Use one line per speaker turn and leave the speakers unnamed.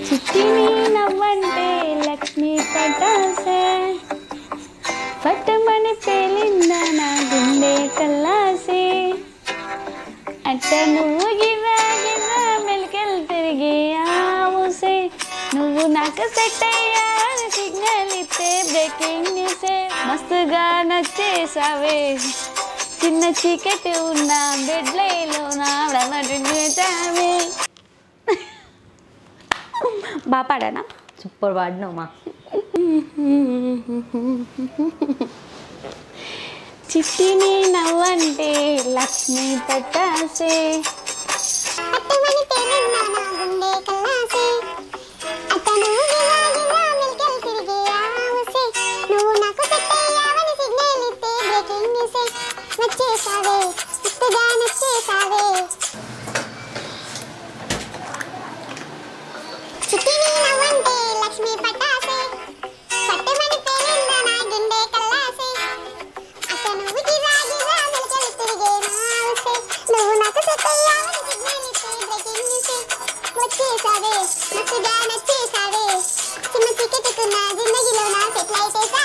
చిట్టిని నవ్వంటే లక్ష్మి పటాసే పట్టమని పేలింద నా గుండె కల్లాసే అట్ట నువ్వు గిరా గిరా మెలికెళ్ళి తిరిగి ఆవుసే నువ్వు నాకు సెట్ అయ్యా సిగ్నల్ ఇస్తే బ్రేకింగ్ న్యూసే మస్తుగా నచ్చేసావే చిన్న చీకటి ఉన్న బెడ్ లైలోన నటించావే బాగా పాడానా
సూపర్ పాడినావు మా
చిట్టిని నవ్వంటే లక్ష్మి పట్టాసే
పట్టుమని పేలిందా నా గుండె కల్లాసే అతను గిలా గిలా మెలికలు తిరిగే ఆవుసే నువ్వు నాకు సెట్ అయ్యావని సిగ్నల్ ఇస్తే బ్రేకింగ్ న్యూసే వచ్చేసావే మస్తుగా నచ్చేసావే చిట్టిని నవ్వంటే లక్ష్మి పట్టాసే పట్టుమని పేలిందా నా గుండె కల్లాసే అతను గిరా గిరా మెలికలు తిరిగే ఆవుసే నువ్వు నాకు సెట్ అయ్యావని సిగ్నల్ ఇస్తే బ్రేకింగ్ న్యూసే వచ్చేసావే మస్తుగా నచ్చేసావే చిన్న చికెట్టుకున్న జిందగీలో నా సెటిల్ అయితేసావే